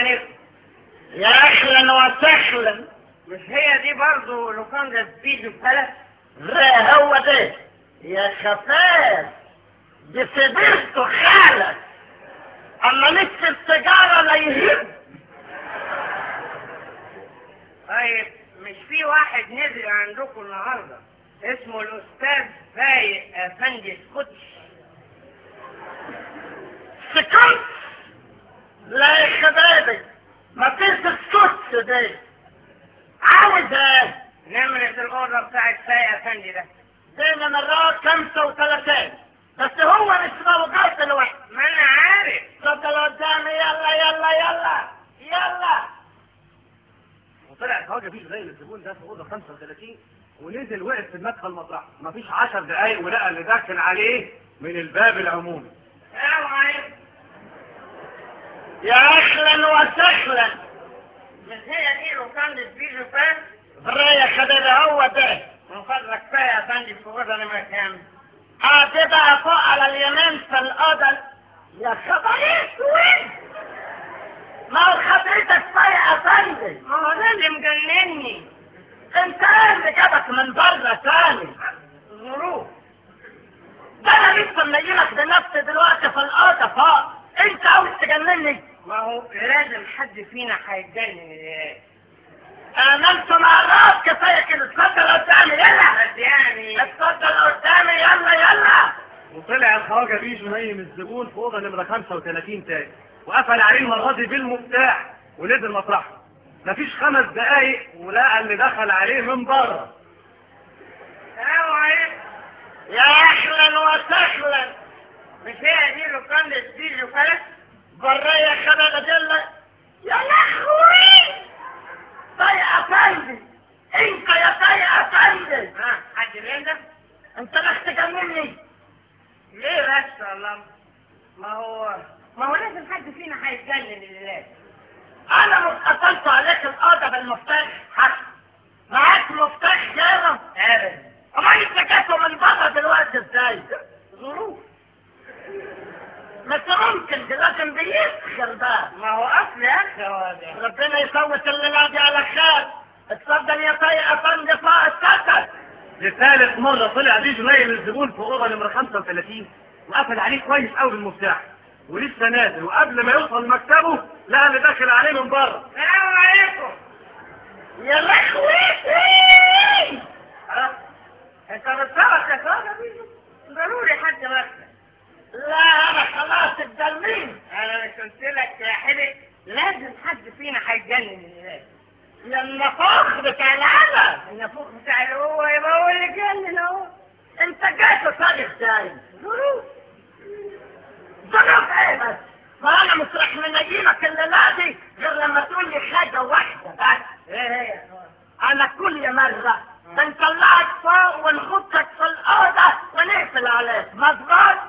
عليكم يا اهلا وسهلا مش هي دي برضه لوكاندا سبيد الثلاث لا هو ده يا خفاف دي سبيرته خالك اما نفس السيجاره لا يهب طيب مش في واحد نزل عندكم النهارده اسمه الاستاذ فايق افندي سكوتش سكوت لا يا شبابي ما فيش سكوت ده عاوز ايه نمرة الأوضة بتاعت فايق افندي ده دي نمرات 35 بس هو مش موجود دلوقتي ما أنا عارف اتفضل قدامي يلا يلا يلا يلا وطلع الخواجه فيه زي الزبون ده في اوضه 35 ونزل وقف في المدخل مطرح مفيش 10 دقايق ولقى اللي داخل عليه من الباب العمومي السلام عليكم يا اهلا وسهلا مش هي دي لوكاندا سبيد الثلاث بري يا حبيبي هو ده من فضلك فايق افندي في أوضة نمرة كام هتبقى فوق على اليمين في الأوضة يا خبر اسود ما هو خبرتك فايق يا فندي ما هو ده اللي مجنني انت ايه اللي جابك من بره تاني ظروف ده انا لسه منيمك بنفسي دلوقتي في الأوضة فوق انت عاوز تجنني ما هو لازم حد فينا هيتجنن الآن. امنت مرات كفايه كده اتفضل قدامي يلا بس يعني اتفضل قدامي يلا يلا وطلع الخواجه بيه نايم الزبون في اوضه نمره 35 تاني وقفل عليه المره دي بالمفتاح ونزل مطرحه مفيش خمس دقايق ولقى اللي دخل عليه من بره السلام عليكم يا اهلا وسهلا مش هي دي لوكاندا سبيد الثلاث برية خبر جلة يا لهوي طيب افندي انت يا طيب افندي ها حد بيندم انت رح تجنني ليه بس والله ما هو ما هو لازم حد فينا هيتجنن الآن. انا متقتلت عليك الأوضة بالمفتاح حق معاك مفتاح غيره ابدا اما انت جاته من بره دلوقتي ازاي ظروف مش ممكن دي لازم بيسخر بقى ما هو اصل يا اخي هو ده ربنا يفوت الليلة دي على خير اتفضل يا طيب افندي فوق اتفضل لثالث مرة طلع بيه نايم الزبون في أوضة نمرة 35 وقفل عليه كويس قوي بالمفتاح ولسه نازل وقبل ما يوصل مكتبه لقى اللي داخل عليه من بره السلام عليكم يا لهوي خلاص انت بتصرف يا صاحبي بيجو ضروري حد مكتب لا انا خلاص اتجننت انا مش قلت لك يا حبيبي لازم حد فينا هيتجنن الآن. يا النفاخ بتاع العالم النفوخ بتاع اللي هو يبقى هو اللي جنن اهو انت جاي تصادق ازاي ظروف ظروف ايه بس ما انا مش رح منيمك الليله دي غير لما تقول لي حاجه واحده بس ايه هي انا كل مره بنطلعك فوق ونحطك في الاوضه ونقفل عليك مظبوط